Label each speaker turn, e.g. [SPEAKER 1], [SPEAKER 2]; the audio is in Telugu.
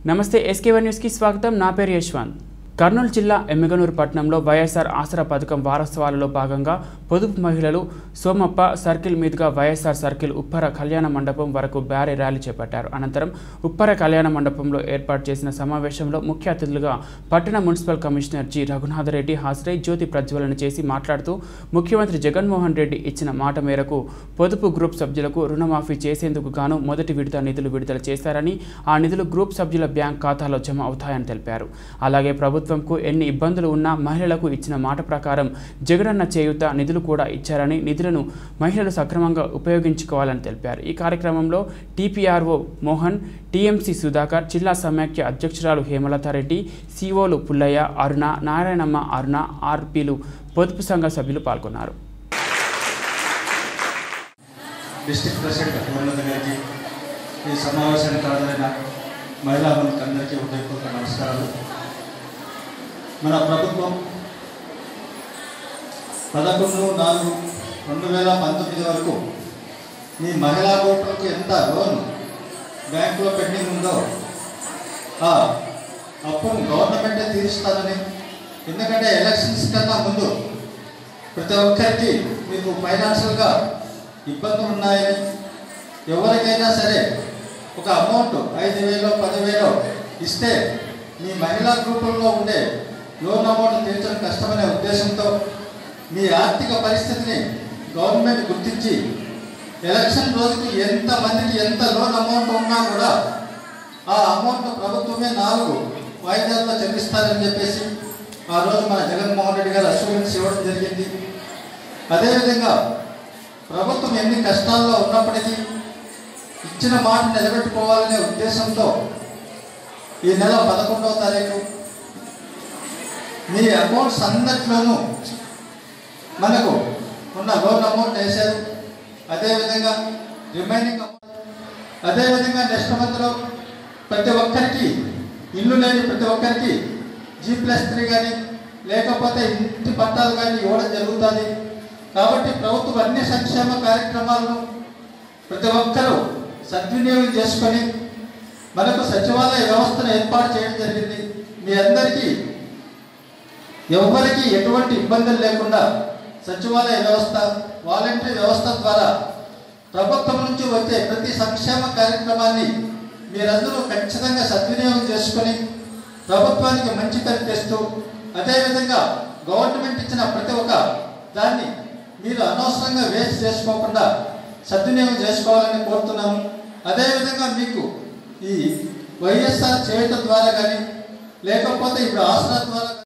[SPEAKER 1] నమస్తే ఎస్కే వన్ న్యూస్కి స్వాగతం నా పేరు యశ్వంత్ కర్నూలు జిల్లా ఎమ్మిగనూరు పట్టణంలో వైఎస్ఆర్ ఆసరా పథకం వారోత్సవాలలో భాగంగా పొదుపు మహిళలు సోమప్ప సర్కిల్ మీదుగా వైఎస్ఆర్ సర్కిల్ ఉప్పర కళ్యాణ మండపం వరకు భారీ ర్యాలీ చేపట్టారు అనంతరం ఉప్పర కళ్యాణ మండపంలో ఏర్పాటు చేసిన సమావేశంలో ముఖ్య అతిథులుగా పట్టణ మున్సిపల్ కమిషనర్ జి రఘునాథరెడ్డి హాజరై జ్యోతి ప్రజ్వలన చేసి మాట్లాడుతూ ముఖ్యమంత్రి జగన్మోహన్ రెడ్డి ఇచ్చిన మాట మేరకు పొదుపు గ్రూప్ సభ్యులకు రుణమాఫీ చేసేందుకు గాను మొదటి విడత నిధులు విడుదల చేశారని ఆ నిధులు గ్రూప్ సభ్యుల బ్యాంక్ ఖాతాలో జమ అవుతాయని తెలిపారు అలాగే ప్రభుత్వంకు ఎన్ని ఇబ్బందులు ఉన్నా మహిళలకు ఇచ్చిన మాట ప్రకారం జగనన్న చేయూత నిధులు కూడా ఇచ్చారని నిధులను మహిళలు సక్రమంగా ఉపయోగించుకోవాలని తెలిపారు ఈ కార్యక్రమంలో టీపీఆర్ఓ మోహన్ టీఎంసీ సుధాకర్ జిల్లా సమైక్య అధ్యక్షురాలు హేమలతారెడ్డి సిఓలు పుల్లయ్య అరుణ నారాయణమ్మ అరుణ ఆర్పీలు పొదుపు సంఘ సభ్యులు పాల్గొన్నారు
[SPEAKER 2] డిస్ట్రిక్ట్ ప్రెసిడెంట్ హేమలత గారికి ఈ సమావేశానికి హాజరైన మహిళా అందరికీ హృదయపూర్వక నమస్కారాలు మన ప్రభుత్వం పదకొండు నాలుగు రెండు వేల పంతొమ్మిది వరకు మీ మహిళా ఓటర్లకు ఎంత లోన్ బ్యాంకులో పెండింగ్ ఉందో ఆ అప్పును గవర్నమెంటే తీరుస్తానని ఎందుకంటే ఎలక్షన్స్ కన్నా ముందు ప్రతి ఒక్కరికి మీకు ఫైనాన్షియల్గా ఇబ్బందులు ఉన్నాయని ఎవరికైనా సరే ఒక అమౌంట్ ఐదు వేలు పదివేలు ఇస్తే మీ మహిళా గ్రూపుల్లో ఉండే లోన్ అమౌంట్ తీర్చడం కష్టమనే ఉద్దేశంతో మీ ఆర్థిక పరిస్థితిని గవర్నమెంట్ గుర్తించి ఎలక్షన్ రోజుకి ఎంత మందికి ఎంత లోన్ అమౌంట్ ఉన్నా కూడా ఆ అమౌంట్ ప్రభుత్వమే నాలుగు వాయిదాల్లో చెల్లిస్తారని చెప్పేసి ఆ రోజు మన జగన్మోహన్ రెడ్డి గారు అష్యూరెన్స్ ఇవ్వడం జరిగింది అదేవిధంగా ప్రభుత్వం ఎన్ని కష్టాల్లో ఉన్నప్పటికీ ఇచ్చిన మాట నిలబెట్టుకోవాలనే ఉద్దేశంతో ఈ నెల పదకొండవ తారీఖు మీ అకౌంట్స్ అన్నిట్లోనూ మనకు ఉన్న లోన్ అమౌంట్ వేశారు అదేవిధంగా రిమైనింగ్ అమౌంట్ అదేవిధంగా నెక్స్ట్ మంత్లో ప్రతి ఒక్కరికి ఇల్లు లేని ప్రతి ఒక్కరికి జీ ప్లస్ త్రీ కానీ లేకపోతే ఇంటి పట్టాలు కానీ ఇవ్వడం జరుగుతుంది కాబట్టి ప్రభుత్వం అన్ని సంక్షేమ కార్యక్రమాలను ప్రతి ఒక్కరూ సద్వినియోగం చేసుకొని మనకు సచివాలయ వ్యవస్థను ఏర్పాటు చేయడం జరిగింది మీ అందరికీ ఎవ్వరికి ఎటువంటి ఇబ్బందులు లేకుండా సచివాలయ వ్యవస్థ వాలంటరీ వ్యవస్థ ద్వారా ప్రభుత్వం నుంచి వచ్చే ప్రతి సంక్షేమ కార్యక్రమాన్ని మీరందరూ ఖచ్చితంగా సద్వినియోగం చేసుకొని ప్రభుత్వానికి మంచి పేరు తెస్తూ అదేవిధంగా గవర్నమెంట్ ఇచ్చిన ప్రతి ఒక్క దాన్ని మీరు అనవసరంగా వేస్ట్ చేసుకోకుండా సద్వినియోగం చేసుకోవాలని కోరుతున్నాము అదేవిధంగా మీకు ఈ వైఎస్ఆర్ చేయటం ద్వారా కానీ లేకపోతే ఇప్పుడు ఆసరా ద్వారా